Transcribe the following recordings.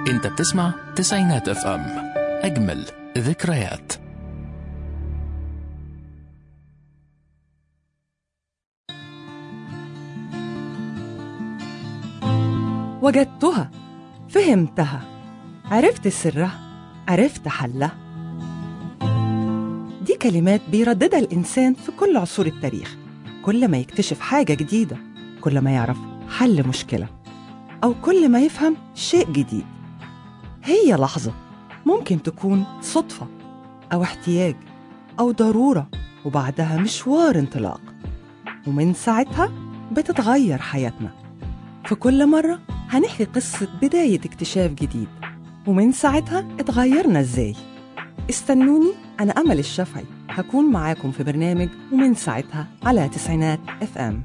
انت بتسمع تسعينات اف ام اجمل ذكريات وجدتها فهمتها عرفت سرها عرفت حلها دي كلمات بيرددها الإنسان في كل عصور التاريخ كل ما يكتشف حاجة جديدة كل ما يعرف حل مشكلة أو كل ما يفهم شيء جديد هي لحظة ممكن تكون صدفة أو احتياج أو ضرورة وبعدها مشوار انطلاق ومن ساعتها بتتغير حياتنا في كل مرة هنحكي قصة بداية اكتشاف جديد ومن ساعتها اتغيرنا ازاي استنوني أنا أمل الشافعي هكون معاكم في برنامج ومن ساعتها على تسعينات اف ام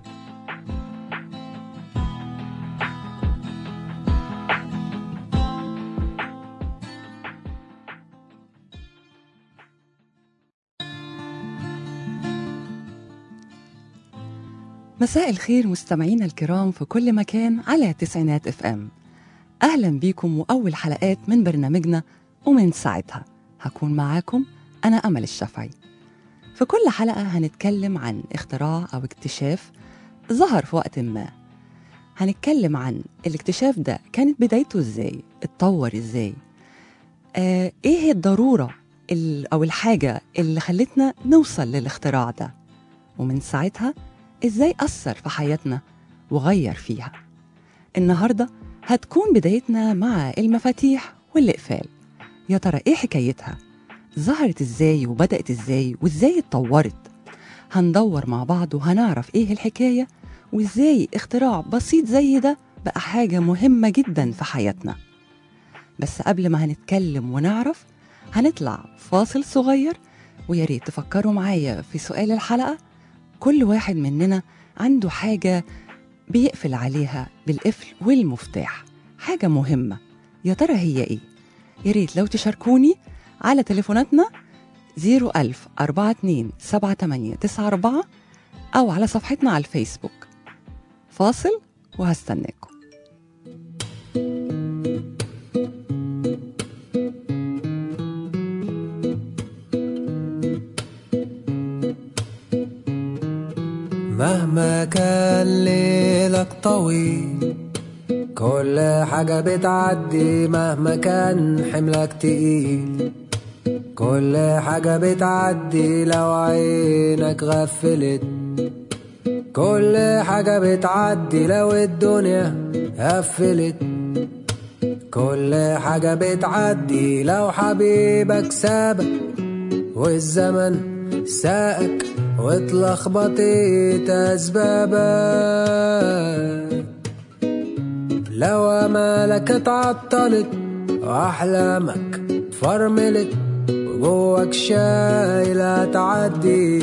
مساء الخير مستمعينا الكرام في كل مكان على تسعينات اف ام اهلا بيكم واول حلقات من برنامجنا ومن ساعتها هكون معاكم انا امل الشافعي في كل حلقه هنتكلم عن اختراع او اكتشاف ظهر في وقت ما هنتكلم عن الاكتشاف ده كانت بدايته ازاي اتطور ازاي آه ايه هي الضروره ال- او الحاجه اللي خلتنا نوصل للاختراع ده ومن ساعتها ازاي اثر في حياتنا وغير فيها النهارده هتكون بدايتنا مع المفاتيح والاقفال يا ترى ايه حكايتها ظهرت ازاي وبدات ازاي وازاي اتطورت هندور مع بعض وهنعرف ايه الحكايه وازاي اختراع بسيط زي ده بقى حاجه مهمه جدا في حياتنا بس قبل ما هنتكلم ونعرف هنطلع فاصل صغير ويا ريت تفكروا معايا في سؤال الحلقه كل واحد مننا عنده حاجة بيقفل عليها بالقفل والمفتاح حاجة مهمة يا ترى هي إيه؟ يا ريت لو تشاركوني على تليفوناتنا 01000 42 7894 أو على صفحتنا على الفيسبوك فاصل وهستناكم مهما كان ليلك طويل كل حاجة بتعدي مهما كان حملك تقيل كل حاجة بتعدي لو عينك غفلت كل حاجة بتعدي لو الدنيا قفلت كل حاجة بتعدي لو حبيبك سابك والزمن ساقك واتلخبطت أسبابك لو أمالك اتعطلت وأحلامك فرملت وجواك شايلة تعدي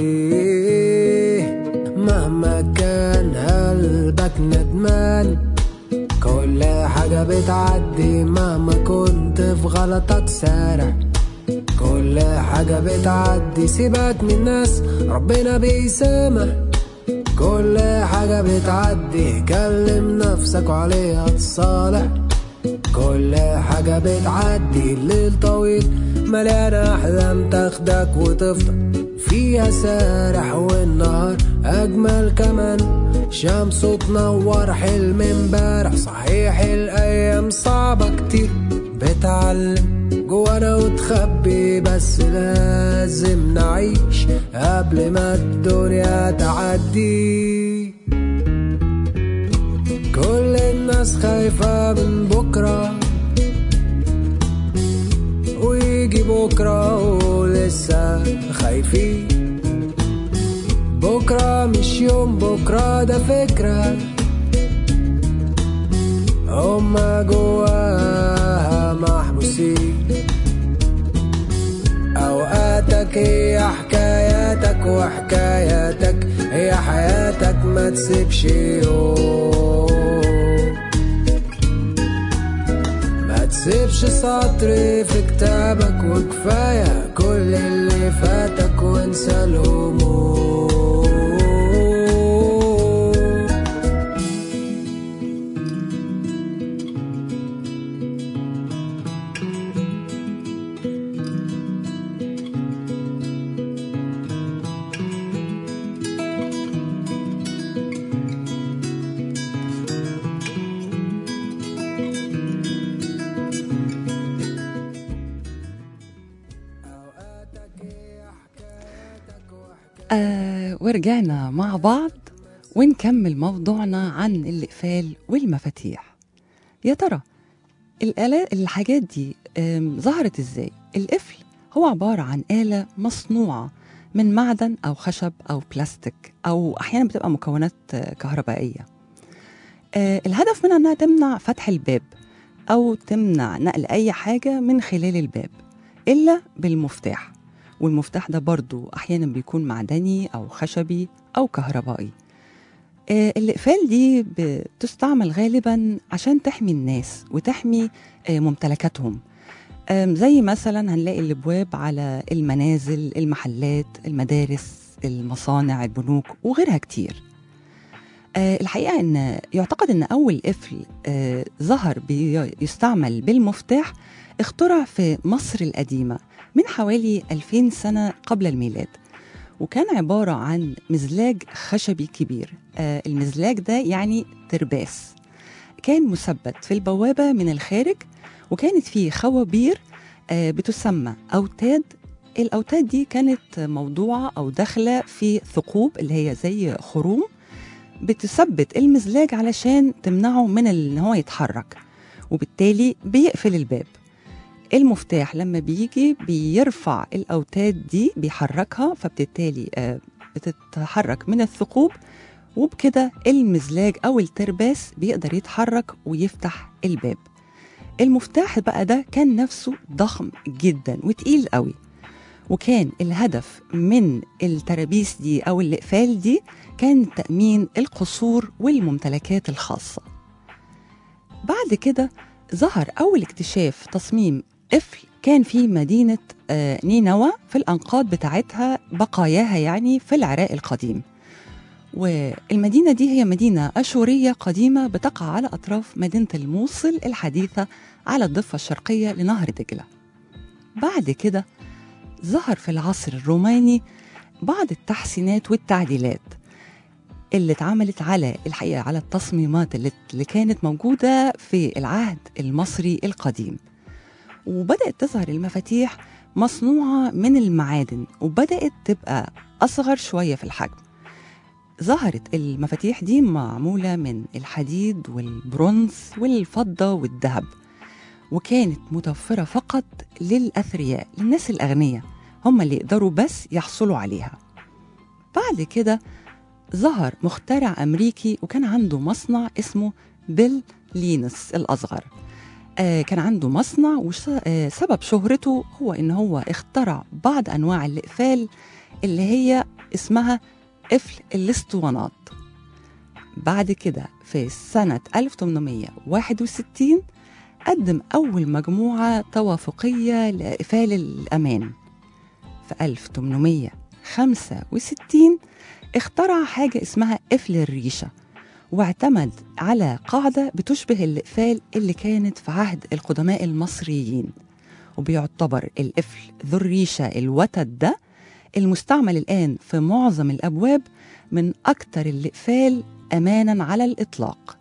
مهما كان قلبك ندمان كل حاجة بتعدي مهما كنت في غلطك سارح كل حاجة بتعدي سيبك من الناس ربنا بيسامح كل حاجة بتعدي كلم نفسك وعليها تصالح كل حاجة بتعدي الليل طويل مليانة أحلام تاخدك وتفضل فيها سارح والنهار أجمل كمان شمس تنور حلم امبارح صحيح الأيام صعبة كتير بتعلم جوانا وتخبي بس لازم نعيش قبل ما الدنيا تعدي كل الناس خايفة من بكرة ويجي بكرة ولسه خايفين بكرة مش يوم بكرة ده فكرة هما جواها محبوسين أوقاتك هي حكاياتك وحكاياتك هي حياتك ما تسيبش يوم ما تسيبش سطر في كتابك وكفاية كل اللي فاتك وانسى الهموم آه ورجعنا مع بعض ونكمل موضوعنا عن الإقفال والمفاتيح يا ترى الآلات الحاجات دي آم، ظهرت إزاي؟ القفل هو عبارة عن آلة مصنوعة من معدن أو خشب أو بلاستيك أو أحيانا بتبقى مكونات آه، كهربائية آه، الهدف منها أنها تمنع فتح الباب أو تمنع نقل أي حاجة من خلال الباب إلا بالمفتاح والمفتاح ده برضو أحيانا بيكون معدني أو خشبي أو كهربائي آه، الإقفال دي بتستعمل غالبا عشان تحمي الناس وتحمي آه، ممتلكاتهم آم، زي مثلا هنلاقي الابواب على المنازل المحلات المدارس المصانع البنوك وغيرها كتير آه، الحقيقه ان يعتقد ان اول قفل آه، ظهر بيستعمل بالمفتاح اخترع في مصر القديمه من حوالي 2000 سنه قبل الميلاد وكان عباره عن مزلاج خشبي كبير آه، المزلاج ده يعني ترباس كان مثبت في البوابه من الخارج وكانت فيه خوابير آه، بتسمى أوتاد الأوتاد دي كانت موضوعة أو داخلة في ثقوب اللي هي زي خروم بتثبت المزلاج علشان تمنعه من ان هو يتحرك وبالتالي بيقفل الباب المفتاح لما بيجي بيرفع الأوتاد دي بيحركها فبالتالي آه، بتتحرك من الثقوب وبكده المزلاج أو الترباس بيقدر يتحرك ويفتح الباب المفتاح بقى ده كان نفسه ضخم جدا وتقيل قوي وكان الهدف من الترابيس دي او الاقفال دي كان تامين القصور والممتلكات الخاصه بعد كده ظهر اول اكتشاف تصميم قفل كان في مدينه آه، نينوى في الانقاض بتاعتها بقاياها يعني في العراق القديم والمدينة دي هي مدينة أشورية قديمة بتقع على أطراف مدينة الموصل الحديثة على الضفة الشرقية لنهر دجلة بعد كده ظهر في العصر الروماني بعض التحسينات والتعديلات اللي اتعملت على الحقيقة على التصميمات اللي اللي كانت موجودة في العهد المصري القديم وبدأت تظهر المفاتيح مصنوعة من المعادن وبدأت تبقى أصغر شوية في الحجم ظهرت المفاتيح دي معمولة من الحديد والبرونز والفضة والذهب وكانت متوفرة فقط للأثرياء للناس الأغنياء هم اللي يقدروا بس يحصلوا عليها بعد كده ظهر مخترع أمريكي وكان عنده مصنع اسمه بيل لينس الأصغر آه كان عنده مصنع وسبب شهرته هو إن هو اخترع بعض أنواع الإقفال اللي هي اسمها قفل الاسطوانات بعد كده في سنة 1861 قدم أول مجموعة توافقية لإقفال الأمان في 1865 اخترع حاجة اسمها قفل الريشة واعتمد على قاعدة بتشبه الإقفال اللي كانت في عهد القدماء المصريين وبيعتبر القفل ذو الريشة الوتد ده المستعمل الآن في معظم الأبواب من أكثر الإقفال أمانا على الإطلاق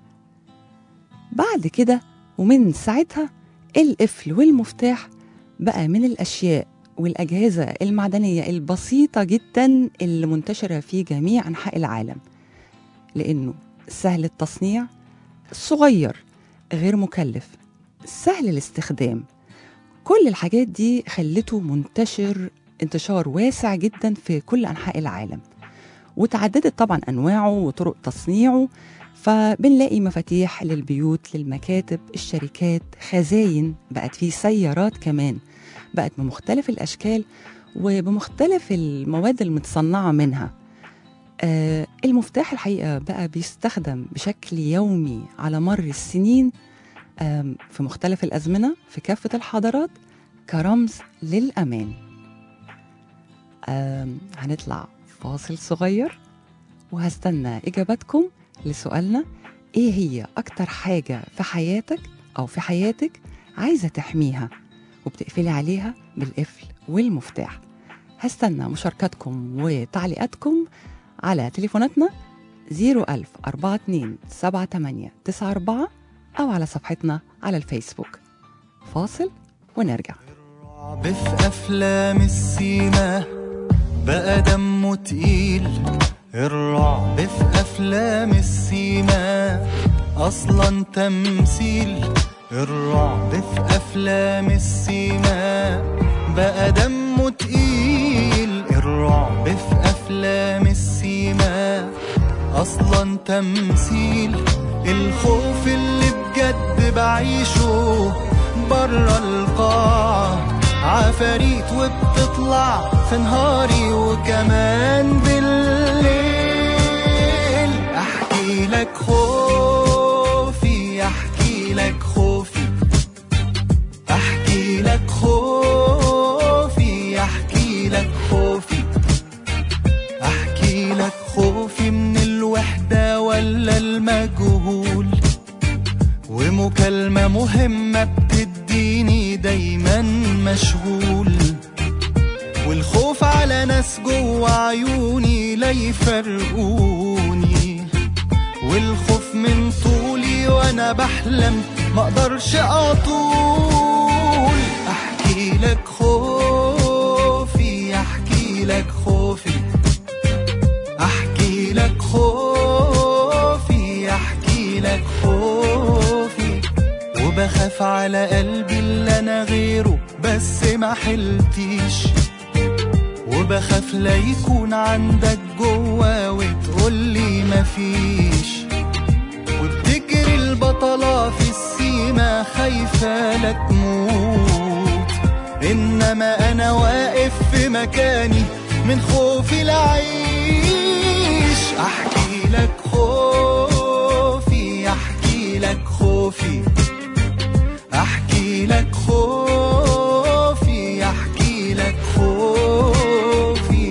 بعد كده ومن ساعتها القفل والمفتاح بقى من الأشياء والأجهزة المعدنية البسيطة جدا اللي منتشرة في جميع أنحاء العالم لأنه سهل التصنيع صغير غير مكلف سهل الاستخدام كل الحاجات دي خلته منتشر انتشار واسع جدا في كل أنحاء العالم وتعددت طبعا أنواعه وطرق تصنيعه فبنلاقي مفاتيح للبيوت للمكاتب الشركات خزاين بقت في سيارات كمان بقت بمختلف الأشكال وبمختلف المواد المتصنعة منها آه المفتاح الحقيقة بقى بيستخدم بشكل يومي على مر السنين آم، في مختلف الأزمنة في كافة الحضارات كرمز للأمان آم، هنطلع فاصل صغير وهستنى إجاباتكم لسؤالنا إيه هي أكتر حاجة في حياتك أو في حياتك عايزة تحميها وبتقفلي عليها بالقفل والمفتاح هستنى مشاركاتكم وتعليقاتكم على تليفوناتنا 01000 42 78 94 أو على صفحتنا على الفيسبوك فاصل ونرجع رعب في أفلام السيما بقى دمه دمه تقيل الرعب في أفلام السيما أصلا تمثيل الرعب في أفلام السيما بقى دمه تقيل الرعب في أفلام السيما أصلا تمثيل الخوف اللي بجد بعيشه برا القاعة عفاريت وبتطلع في نهاري وكمان بالليل احكي لك خوفي احكي لك خوفي احكي لك خوفي احكي لك خوفي احكي لك خوفي من الوحدة ولا المجهول ومكالمة مهمة بتديني دايما مشغول والخوف على ناس جوا عيوني لا يفرقوني والخوف من طولي وانا بحلم ما اقدرش اطول احكي لك خوفي احكي لك خوفي احكي لك خوفي احكي لك خوفي وبخاف على قلبي اللي انا غيره بس ما حلتيش وبخاف لا يكون عندك جوا وتقولي مفيش وبتجري البطلة في السيما خايفة لا تموت إنما أنا واقف في مكاني من خوفي لعيش أحكي لك خوفي أحكي لك خوفي أحكي لك خوفي أحكي لك خوفي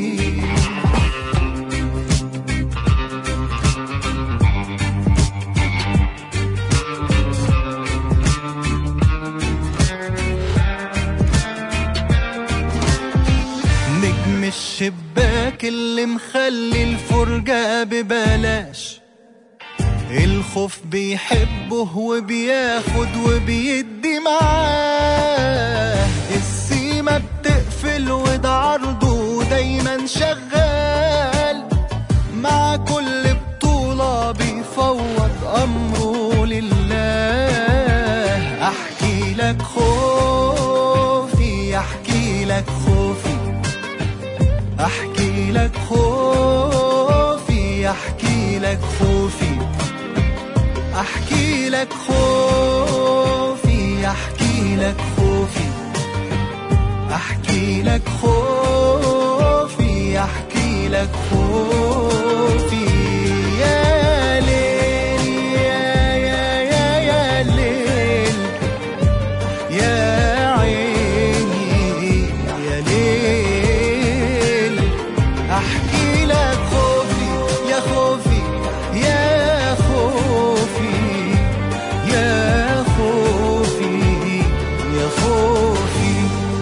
نجم الشباك اللي مخلي الفرجة ببلاش الخوف بيحبه وبياخد وبيدي معاه السيما بتقفل وده عرضه دايما شغال مع كل بطولة بيفوض أمره لله أحكي لك خوفي أحكي لك خوفي أحكي لك خوفي أحكي لك خوفي أحكي لك خوفي أحكي لك خوفي أحكي لك خوفي أحكي لك خوفي يا ليل يا يا يا يا ليل يا عيني يا ليل احكي لك خوفي يا خوفي يا خوفي يا خوفي يا خوفي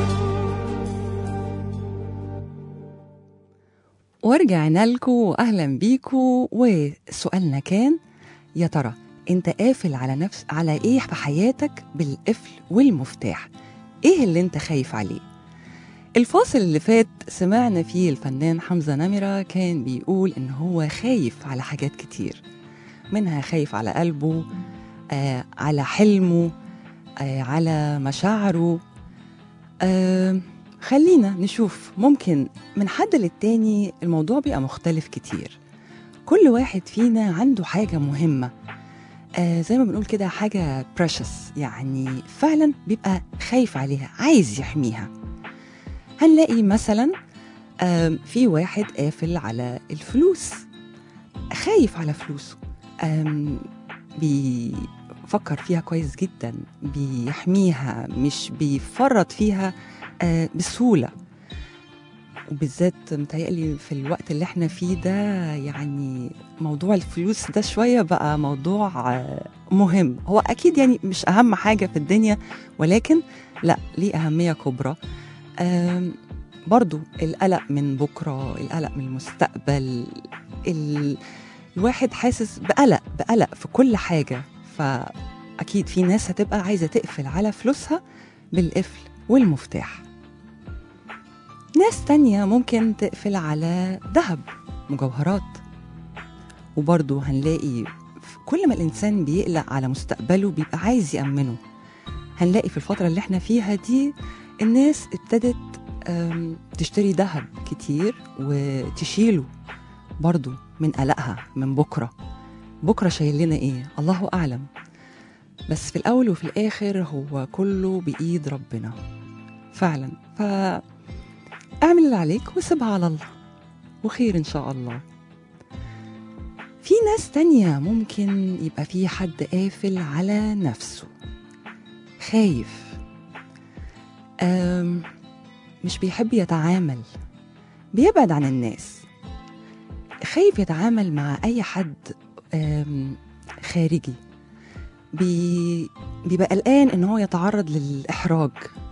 ورجعنا لكم واهلا بيكم وسؤالنا كان يا ترى انت قافل على نفس على ايه في حياتك بالقفل والمفتاح ايه اللي انت خايف عليه الفاصل اللي فات سمعنا فيه الفنان حمزة نمرة كان بيقول ان هو خايف على حاجات كتير منها خايف على قلبه آه على حلمه آه على مشاعره آه خلينا نشوف ممكن من حد للتاني الموضوع بيبقى مختلف كتير كل واحد فينا عنده حاجة مهمة آه زي ما بنقول كده حاجة precious يعني فعلا بيبقى خايف عليها عايز يحميها هنلاقي مثلا آم، في واحد قافل على الفلوس خايف على فلوسه آم، بيفكر فيها كويس جدا بيحميها مش بيفرط فيها آه، بسهولة وبالذات متهيألي في الوقت اللي احنا فيه ده يعني موضوع الفلوس ده شوية بقى موضوع آه، مهم هو أكيد يعني مش أهم حاجة في الدنيا ولكن لا ليه أهمية كبرى آم، برضو القلق من بكرة القلق من المستقبل ال... الواحد حاسس بقلق بقلق في كل حاجة فأكيد في ناس هتبقى عايزة تقفل على فلوسها بالقفل والمفتاح ناس تانية ممكن تقفل على ذهب مجوهرات وبرضه هنلاقي في كل ما الإنسان بيقلق على مستقبله بيبقى عايز يأمنه هنلاقي في الفترة اللي احنا فيها دي الناس ابتدت أم، تشتري ذهب كتير وتشيله برضه من قلقها من بكرة بكرة شايل لنا ايه الله أعلم بس في الأول وفي الآخر هو كله بإيد ربنا فعلا فاعمل اللي عليك وسيبها على الله وخير إن شاء الله في ناس تانية ممكن يبقى في حد قافل على نفسه خايف أم مش بيحب يتعامل بيبعد عن الناس خايف يتعامل مع أي حد أم، خارجي بي بيبقى قلقان ان هو يتعرض للاحراج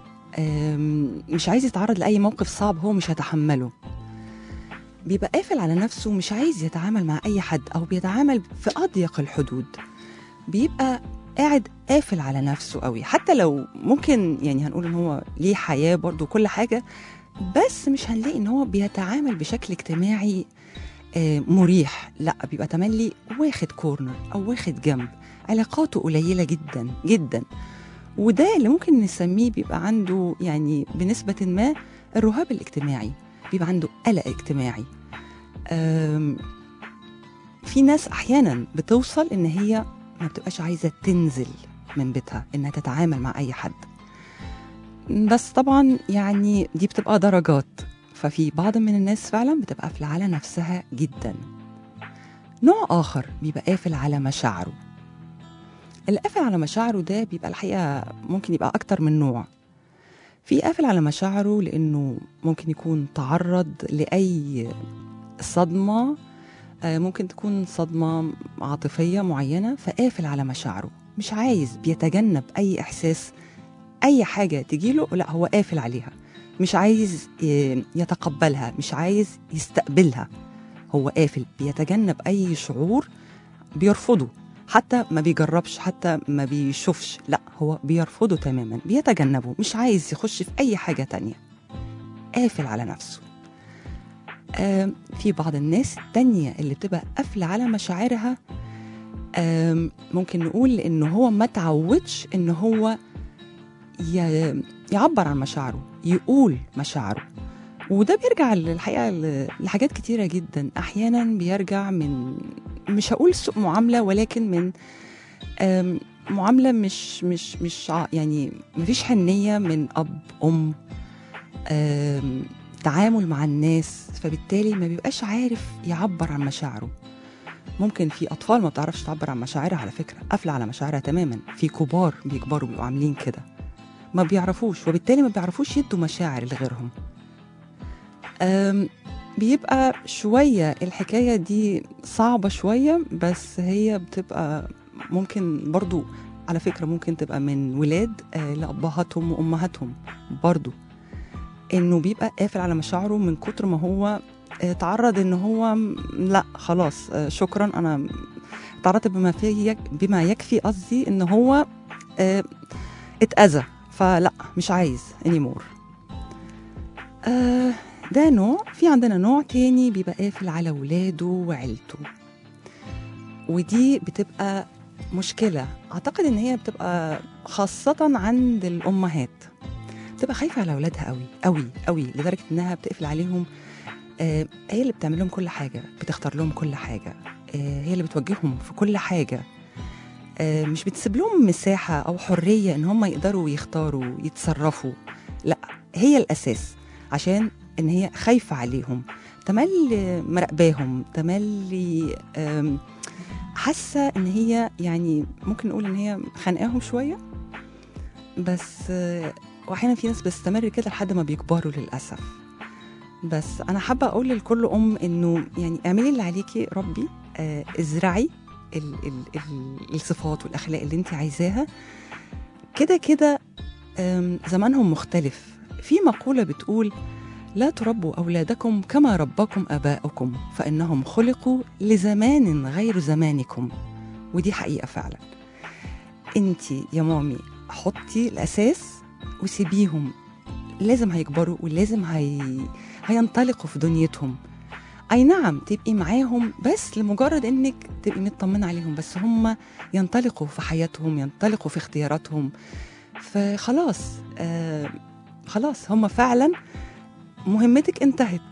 أم، مش عايز يتعرض لاي موقف صعب هو مش هيتحمله بيبقى قافل على نفسه مش عايز يتعامل مع اي حد او بيتعامل في اضيق الحدود بيبقى قاعد قافل على نفسه قوي حتى لو ممكن يعني هنقول ان هو ليه حياه برضه وكل حاجه بس مش هنلاقي ان هو بيتعامل بشكل اجتماعي آه، مريح لا بيبقى تملي واخد كورنر او واخد جنب علاقاته قليله جدا جدا وده اللي ممكن نسميه بيبقى عنده يعني بنسبه ما الرهاب الاجتماعي بيبقى عنده قلق اجتماعي أم، في ناس احيانا بتوصل ان هي ما بتبقاش عايزه تنزل من بيتها انها تتعامل مع اي حد بس طبعا يعني دي بتبقى درجات ففي بعض من الناس فعلا بتبقى قافله على نفسها جدا نوع اخر بيبقى قافل على مشاعره اللي قافل على مشاعره ده بيبقى الحقيقه ممكن يبقى اكتر من نوع في قافل على مشاعره لانه ممكن يكون تعرض لاي صدمه آه، ممكن تكون صدمه عاطفيه معينه فقافل على مشاعره مش عايز بيتجنب اي احساس اي حاجه تجيله لا هو قافل عليها مش عايز ي- يتقبلها مش عايز يستقبلها هو قافل بيتجنب اي شعور بيرفضه حتى ما بيجربش حتى ما بيشوفش لا هو بيرفضه تماما بيتجنبه مش عايز يخش في اي حاجه تانية قافل على نفسه آم، في بعض الناس التانية اللي بتبقى قافلة على مشاعرها آم، ممكن نقول إن هو ما تعودش إن هو ي- يعبر عن مشاعره يقول مشاعره وده بيرجع للحقيقة ل- لحاجات كتيرة جدا أحيانا بيرجع من مش هقول سوء معاملة ولكن من آم، معاملة مش مش مش ع- يعني مفيش حنية من أب أم آم، تعامل مع الناس فبالتالي ما بيبقاش عارف يعبر عن مشاعره ممكن في أطفال ما بتعرفش تعبر عن مشاعرها على فكرة قافلة على مشاعرها تماما في كبار بيكبروا بيبقوا عاملين كده ما بيعرفوش وبالتالي ما بيعرفوش يدوا مشاعر لغيرهم أم، بيبقى شوية الحكاية دي صعبة شوية بس هي بتبقى ممكن برضو على فكرة ممكن تبقى من ولاد آه، لأبهاتهم وأمهاتهم برضو إنه بيبقى قافل على مشاعره من كتر ما هو آه، تعرض إن هو م- لا خلاص آه، شكرا أنا تعرضت بما في بما يكفي قصدي إن هو آه، اتأذى فلا مش عايز anymore آه ده نوع في عندنا نوع تاني بيبقى قافل على ولاده وعيلته ودي بتبقى مشكلة أعتقد إن هي بتبقى خاصة عند الأمهات بتبقى خايفة على أولادها قوي قوي قوي لدرجة إنها بتقفل عليهم آه هي اللي بتعمل لهم كل حاجة بتختار لهم كل حاجة آه هي اللي بتوجههم في كل حاجة آه مش بتسيب لهم مساحة أو حرية إن هم يقدروا يختاروا يتصرفوا لا هي الأساس عشان إن هي خايفة عليهم تملي مراقباهم تملي آم، حاسة إن هي يعني ممكن نقول إن هي خانقاهم شوية بس آه، وأحيانا في ناس بتستمر كده لحد ما بيكبروا للأسف بس أنا حابة أقول لكل أم إنه يعني اعملي اللي عليكي ربي آه، ازرعي ال ال ال الصفات والأخلاق اللي أنت عايزاها كده كده آم، زمانهم مختلف في مقولة بتقول لا تربوا أولادكم كما رباكم آباؤكم فإنهم خلقوا لزمان غير زمانكم ودي حقيقة فعلا انت يا مامي حطي الأساس وسيبيهم لازم هيكبروا ولازم هي... هينطلقوا في دنيتهم اي نعم تبقي معاهم بس لمجرد انك تبقي مطمنه عليهم بس هم ينطلقوا في حياتهم ينطلقوا في اختياراتهم فخلاص آه خلاص هم فعلا مهمتك انتهت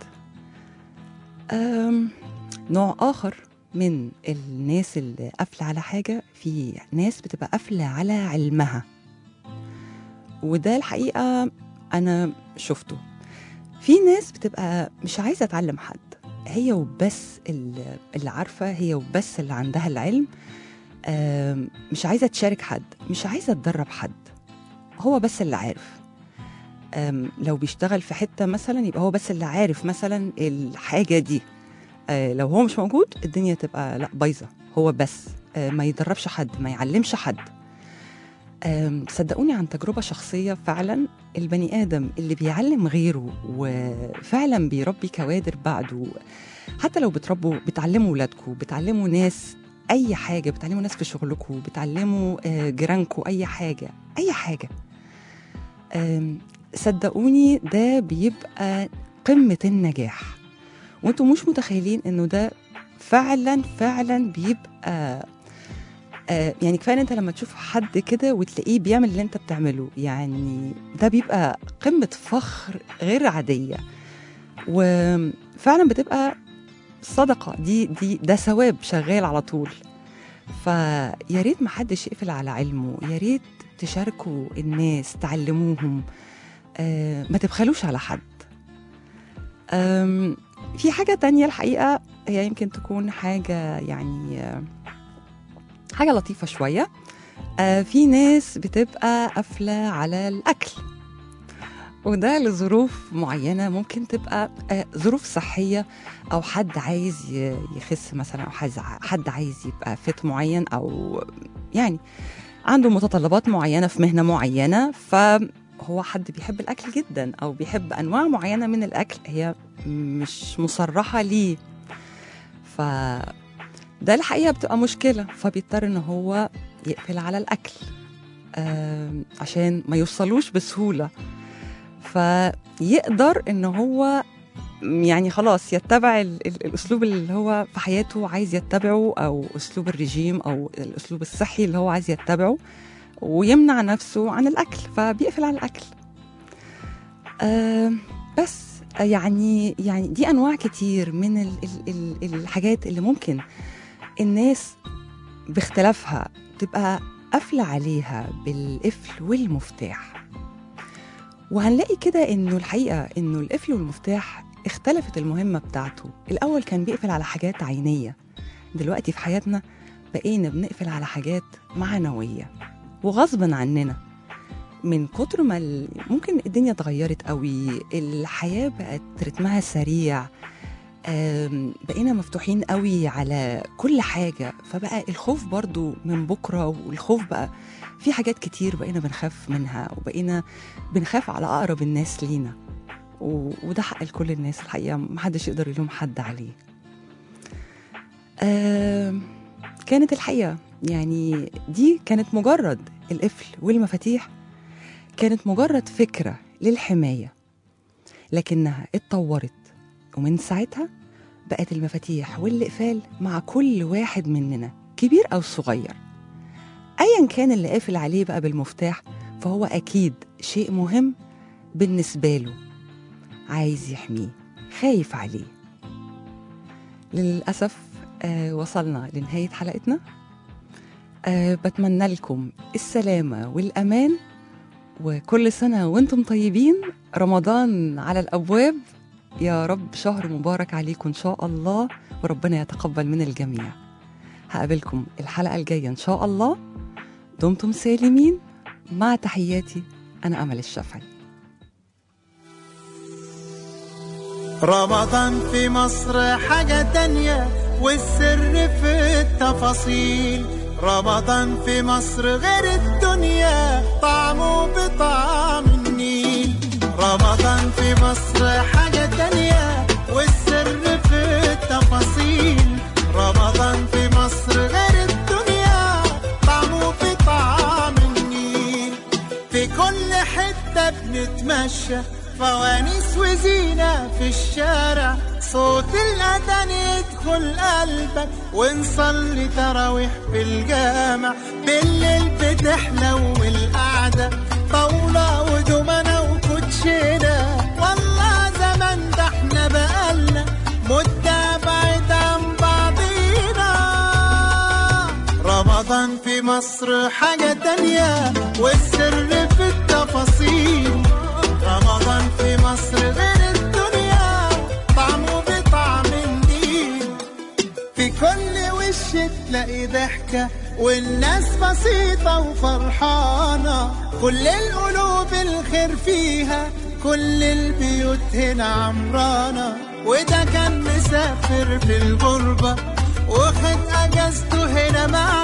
آم، نوع اخر من الناس اللي قافله على حاجه في ناس بتبقى قافله على علمها وده الحقيقه انا شفته في ناس بتبقى مش عايزه تعلم حد هي وبس اللي اللي عارفه هي وبس اللي عندها العلم آم، مش عايزه تشارك حد مش عايزه تدرب حد هو بس اللي عارف آم، لو بيشتغل في حته مثلا يبقى هو بس اللي عارف مثلا الحاجه دي آه، لو هو مش موجود الدنيا تبقى لا بايظه هو بس آه، ما يدربش حد ما يعلمش حد آم، صدقوني عن تجربة شخصية فعلا البني آدم اللي بيعلم غيره وفعلا بيربي كوادر بعده حتى لو بتربوا بتعلموا ولادكم بتعلموا ناس أي حاجة بتعلموا ناس في شغلكم بتعلموا آه، جيرانكم أي حاجة أي حاجة آم، صدقوني ده بيبقى قمة النجاح وانتوا مش متخيلين انه ده فعلا فعلا بيبقى آه، يعني كفايه إن انت لما تشوف حد كده وتلاقيه بيعمل اللي انت بتعمله يعني ده بيبقى قمه فخر غير عاديه وفعلا بتبقى صدقه دي دي ده ثواب شغال على طول فيا ريت ما حدش يقفل على علمه يا ريت تشاركوا الناس تعلموهم آه، ما تبخلوش على حد آم، في حاجة تانية الحقيقة هي يمكن تكون حاجة يعني آه، حاجة لطيفة شوية آه، في ناس بتبقى قافلة على الأكل وده لظروف معينة ممكن تبقى آه، ظروف صحية أو حد عايز ي- يخس مثلا أو حد ع- حد عايز يبقى فت معين أو يعني عنده متطلبات معينة في مهنة معينة فهو حد بيحب الأكل جدا أو بيحب أنواع معينة من الأكل هي مش مصرحة ليه ف ده الحقيقة بتبقى مشكلة فبيضطر إن هو يقفل على الأكل آم، عشان ما يوصلوش بسهولة فيقدر إن هو يعني خلاص يتبع ال- ال- الأسلوب اللي هو في حياته عايز يتبعه أو أسلوب الرجيم أو الأسلوب الصحي اللي هو عايز يتبعه ويمنع نفسه عن الأكل فبيقفل على الأكل آم، بس يعني يعني دي أنواع كتير من ال ال ال الحاجات اللي ممكن الناس باختلافها تبقى قافلة عليها بالقفل والمفتاح وهنلاقي كده انه الحقيقة انه القفل والمفتاح اختلفت المهمة بتاعته الأول كان بيقفل على حاجات عينية دلوقتي في حياتنا بقينا بنقفل على حاجات معنوية وغصبا عننا من كتر ما ال- ممكن الدنيا اتغيرت قوي الحياة بقت رتمها سريع آم، بقينا مفتوحين قوي على كل حاجة فبقى الخوف برضو من بكرة والخوف بقى في حاجات كتير بقينا بنخاف منها وبقينا بنخاف على أقرب الناس لينا و- وده حق لكل الناس الحقيقة محدش يقدر يلوم حد عليه آم، كانت الحقيقة يعني دي كانت مجرد القفل والمفاتيح كانت مجرد فكرة للحماية لكنها اتطورت ومن ساعتها بقت المفاتيح والإقفال مع كل واحد مننا كبير أو صغير أيا كان اللي قافل عليه بقى بالمفتاح فهو أكيد شيء مهم بالنسبة له عايز يحميه خايف عليه للأسف آه وصلنا لنهاية حلقتنا آه بتمنى لكم السلامة والأمان وكل سنة وانتم طيبين رمضان على الأبواب يا رب شهر مبارك عليكم إن شاء الله وربنا يتقبل من الجميع هقابلكم الحلقة الجاية إن شاء الله دمتم سالمين مع تحياتي أنا أمل الشافعي رمضان في مصر حاجة تانية والسر في التفاصيل رمضان في مصر غير الدنيا طعمه بطعم النيل رمضان في مصر حاجة تانية والسر في التفاصيل رمضان في مصر غير الدنيا طعمه بطعم النيل في كل حتة بنت ونتمشى فوانيس وزينة في الشارع صوت الأذان يدخل قلبك ونصلي تراويح في الجامع بالليل بتحلو القعدة طاولة ودومنة وكوتشينة والله زمان ده احنا بقالنا مدة بعيد عن بعضينا رمضان في مصر حاجة تانية والسر في التفاصيل رمضان في مصر غير الدنيا طعمه بطعم النيل في كل وش تلاقي ضحكة والناس بسيطة وفرحانة كل القلوب الخير فيها كل البيوت هنا عمرانة وده كان مسافر في الغربة واخد اجازته هنا مع